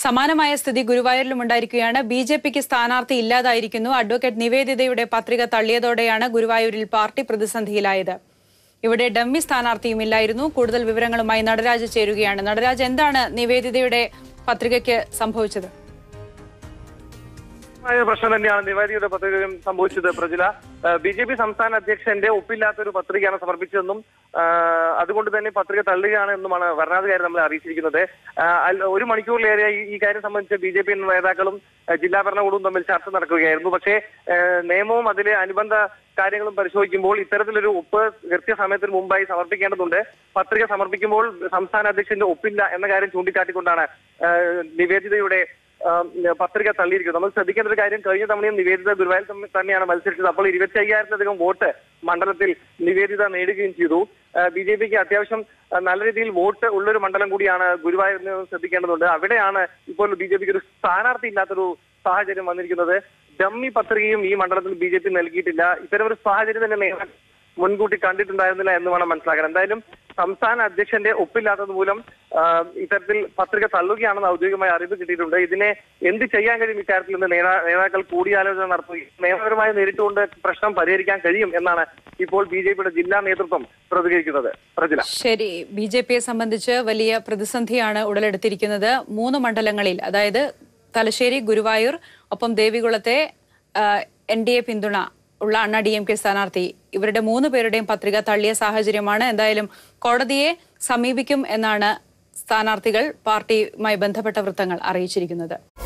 സമാനമായ സ്ഥിതി ഗുരുവായൂരിലും ഉണ്ടായിരിക്കുകയാണ് B J പിക്ക് സ്ഥാനാർത്ഥി ഇല്ലാതായിരിക്കുന്നു അഡ്വക്കേറ്റ് നിവേദിതയുടെ പത്രിക തള്ളിയതോടെയാണ് ഗുരുവായൂരിൽ പാർട്ടി പ്രതിസന്ധിയിലായത് ഇവിടെ ഡമ്മി സ്ഥാനാർത്ഥിയും ഇല്ലായിരുന്നു കൂടുതൽ വിവരങ്ങളുമായി നടരാജ് ചേരുകയാണ് നടരാജ് എന്താണ് നിവേദിതയുടെ പത്രികയ്ക്ക് സംഭവിച്ചത് മായ പ്രശ്നം തന്നെയാണ് നിവേദിയുടെ പത്രികയും സംഭവിച്ചത് പ്രജില ബി ജെ പി സംസ്ഥാന അധ്യക്ഷന്റെ ഒപ്പില്ലാത്തൊരു പത്രികയാണ് സമർപ്പിച്ചതെന്നും ആ, അതുകൊണ്ട് തന്നെ പത്രിക തള്ളുകയാണ് എന്നുമാണ് ഭരണാധികാരി നമ്മളെ അറിയിച്ചിരിക്കുന്നത് ആ, അല്ല- ഒരു മണിക്കൂറിലേറെ ഈ- ഈ കാര്യം സംബന്ധിച്ച് ബി ജെ പി നേതാക്കളും ആ, ജില്ലാ ഭരണകൂടവും തമ്മിൽ ചർച്ച നടക്കുകയായിരുന്നു പക്ഷേ ആ, നിയമവും അതിലെ അനുബന്ധ കാര്യങ്ങളും പരിശോധിക്കുമ്പോൾ ഇത്തരത്തിലൊരു ഒപ്പ് കൃത്യസമയത്തിന് മുമ്പായി സമർപ്പിക്കേണ്ടതുണ്ട് പത്രിക സമർപ്പിക്കുമ്പോൾ സംസ്ഥാന അധ്യക്ഷന്റെ ഒപ്പില്ല എന്ന കാര്യം ചൂണ്ടിക്കാട്ടിക്കൊണ്ടാണ് ആ, നിവേദിതയുടെ ആ, പത്രിക തള്ളിയിരിക്കുന്നത് നമ്മൾ ശ്രദ്ധിക്കേണ്ട ഒരു കാര്യം കഴിഞ്ഞ തവണയും നിവേദിത ഗുരുവായൂർ തമ്മിൽ തന്നെയാണ് മത്സരിച്ചത് അപ്പോൾ ഇരുപത്തി അയ്യായിരത്തിലധികം വോട്ട് മണ്ഡലത്തിൽ നിവേദിത നേടുകയും ചെയ്തു ബി ജെ പിക്ക് അത്യാവശ്യം ആ, നല്ല രീതിയിൽ വോട്ട് ഉള്ളൊരു മണ്ഡലം കൂടിയാണ് ഗുരുവായൂരിന് ശ്രദ്ധിക്കേണ്ടതുണ്ട് അവിടെയാണ് ഇപ്പോൾ ബി ജെ പിക്ക് ഒരു സ്ഥാനാർത്ഥി ഇല്ലാത്തൊരു സാഹചര്യം വന്നിരിക്കുന്നത് ഡമ്മി പത്രികയും ഈ മണ്ഡലത്തിൽ ബി ജെ പി നൽകിയിട്ടില്ല ഇത്തരം ഒരു സാഹചര്യം തന്നെ നേടാൻ മുൻകൂട്ടി കണ്ടിട്ടുണ്ടായിരുന്നില്ല എന്ന് വേണം മനസ്സിലാക്കാൻ എന്തായാലും സംസ്ഥാന അധ്യക്ഷന്റെ ഒപ്പില്ലാത്തത് മൂലം ആ, ഇത്തരത്തിൽ പത്രിക തള്ളുകയാണെന്ന് ഔദ്യോഗികമായ അറിവ് കിട്ടിയിട്ടുണ്ട് ഇതിനെ എന്ത് ചെയ്യാൻ കഴിയും ഇക്കാര്യത്തിൽ നിന്ന് നേതാ- നേതാക്കൾ കൂടിയാലോചന നടത്തുകയും നിയമപരമായി നേരിട്ടുകൊണ്ട് പ്രശ്നം പരിഹരിക്കാൻ കഴിയും എന്നാണ് ഇപ്പോൾ ബി ജെ പിയുടെ ജില്ലാ നേതൃത്വം പ്രതികരിക്കുന്നത് പ്രജില ശരി ബി ജെ പിയെ സംബന്ധിച്ച് വലിയ പ്രതിസന്ധിയാണ് ഉടലെടുത്തിരിക്കുന്നത് മൂന്ന് മണ്ഡലങ്ങളിൽ അതായത് തലശ്ശേരി ഗുരുവായൂർ ഒപ്പം ദേവികുളത്തെ എൻ ഡി എ പിന്തുണ ഉള്ള അണ്ണ ഡി എം കെ സ്ഥാനാർത്ഥി ഇവരുടെ മൂന്ന് പേരുടെയും പത്രിക തള്ളിയ സാഹചര്യമാണ് എന്തായാലും കോടതിയെ സമീപിക്കും എന്നാണ് സ്ഥാനാർത്ഥികൾ പാർട്ടിയുമായി ബന്ധപ്പെട്ട വൃത്തങ്ങൾ അറിയിച്ചിരിക്കുന്നത്